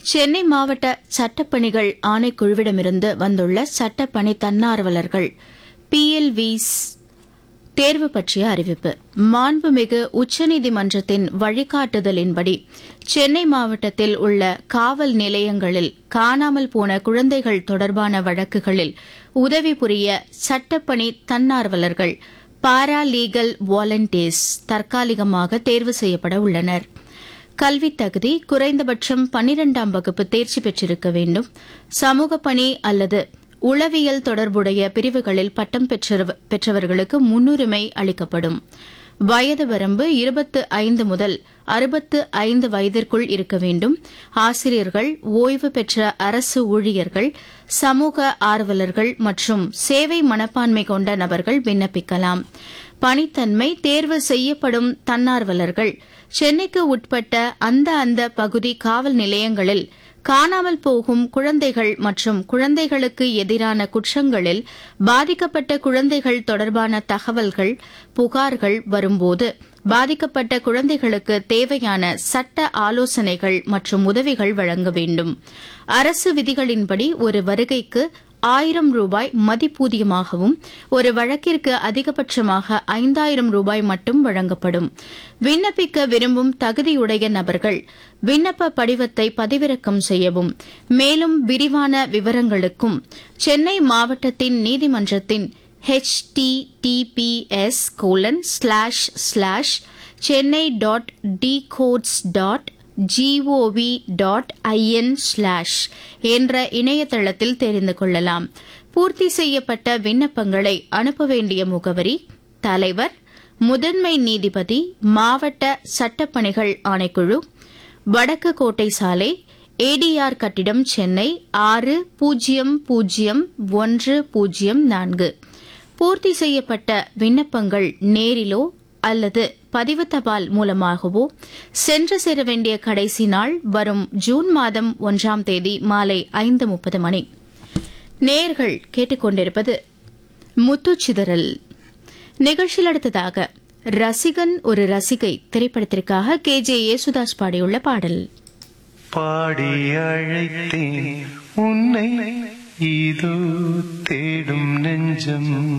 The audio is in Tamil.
சென்னை மாவட்ட சட்டப்பணிகள் ஆணைக்குழுவிடமிருந்து வந்துள்ள சட்டப்பணி தன்னார்வலர்கள் பிஎல்விஸ் தேர்வு பற்றிய அறிவிப்பு மாண்புமிகு உச்சநீதிமன்றத்தின் வழிகாட்டுதலின்படி சென்னை மாவட்டத்தில் உள்ள காவல் நிலையங்களில் காணாமல் போன குழந்தைகள் தொடர்பான வழக்குகளில் உதவி புரிய சட்டப்பணி தன்னார்வலர்கள் பாரா லீகல் வாலண்டியர்ஸ் தற்காலிகமாக தேர்வு செய்யப்பட உள்ளனர் கல்வித் தகுதி குறைந்தபட்சம் பன்னிரெண்டாம் வகுப்பு தேர்ச்சி பெற்றிருக்க வேண்டும் சமூக பணி அல்லது உளவியல் தொடர்புடைய பிரிவுகளில் பட்டம் பெற்றவ- பெற்றவர்களுக்கு முன்னுரிமை அளிக்கப்படும் வயது வரம்பு இருபத்து ஐந்து முதல் அறுபத்து ஐந்து வயதிற்குள் இருக்க வேண்டும் ஆசிரியர்கள் ஓய்வு பெற்ற அரசு ஊழியர்கள் சமூக ஆர்வலர்கள் மற்றும் சேவை மனப்பான்மை கொண்ட நபர்கள் விண்ணப்பிக்கலாம் பணித்தன்மை தேர்வு செய்யப்படும் தன்னார்வலர்கள் சென்னைக்கு உட்பட்ட அந்த அந்த பகுதி காவல் நிலையங்களில் காணாமல் போகும் குழந்தைகள் மற்றும் குழந்தைகளுக்கு எதிரான குற்றங்களில் பாதிக்கப்பட்ட குழந்தைகள் தொடர்பான தகவல்கள் புகார்கள் வரும்போது பாதிக்கப்பட்ட குழந்தைகளுக்கு தேவையான சட்ட ஆலோசனைகள் மற்றும் உதவிகள் வழங்க வேண்டும் அரசு விதிகளின்படி ஒரு வருகைக்கு ஆயிரம் ரூபாய் மதிப்பூதியமாகவும் ஒரு வழக்கிற்கு அதிகபட்சமாக ஐந்தாயிரம் ரூபாய் மட்டும் வழங்கப்படும் விண்ணப்பிக்க விரும்பும் தகுதியுடைய நபர்கள் விண்ணப்ப படிவத்தை பதிவிறக்கம் செய்யவும் மேலும் விரிவான விவரங்களுக்கும் சென்னை மாவட்டத்தின் நீதிமன்றத்தின் https colon slash slash Chennai dot dcourts dot GOV dot IN slash என்ற இணையதளத்தில் தெரிந்து கொள்ளலாம் பூர்த்தி செய்யப்பட்ட விண்ணப்பங்களை அனுப்ப வேண்டிய முகவரி தலைவர் முதன்மை நீதிபதி மாவட்ட சட்டப்பணிகள் ஆணைக்குழு வடக்கு கோட்டை சாலை ஏடிஆர் கட்டிடம் சென்னை ஆறு பூஜ்ஜியம் பூஜ்ஜியம் ஒன்று பூஜ்ஜியம் நான்கு பூர்த்தி செய்யப்பட்ட விண்ணப்பங்கள் நேரிலோ அல்லது பதிவு தபால் மூலமாகவோ சென்று சேர வேண்டிய கடைசி நாள் வரும் ஜூன் மாதம் ஒன்றாம் தேதி மாலை ஐந்து முப்பது மணி நேர்கள் கேட்டுக்கொண்டிருப்பது முத்துச்சிதறல் நிகழ்ச்சியில் அடுத்ததாக ரசிகன் ஒரு ரசிகை திரைப்படத்திற்காக கே ஜே யேசுதாஸ் பாடியுள்ள பாடல் பாடி அழைத்தேன் உன்னை இதோ தேடும் நெஞ்சம்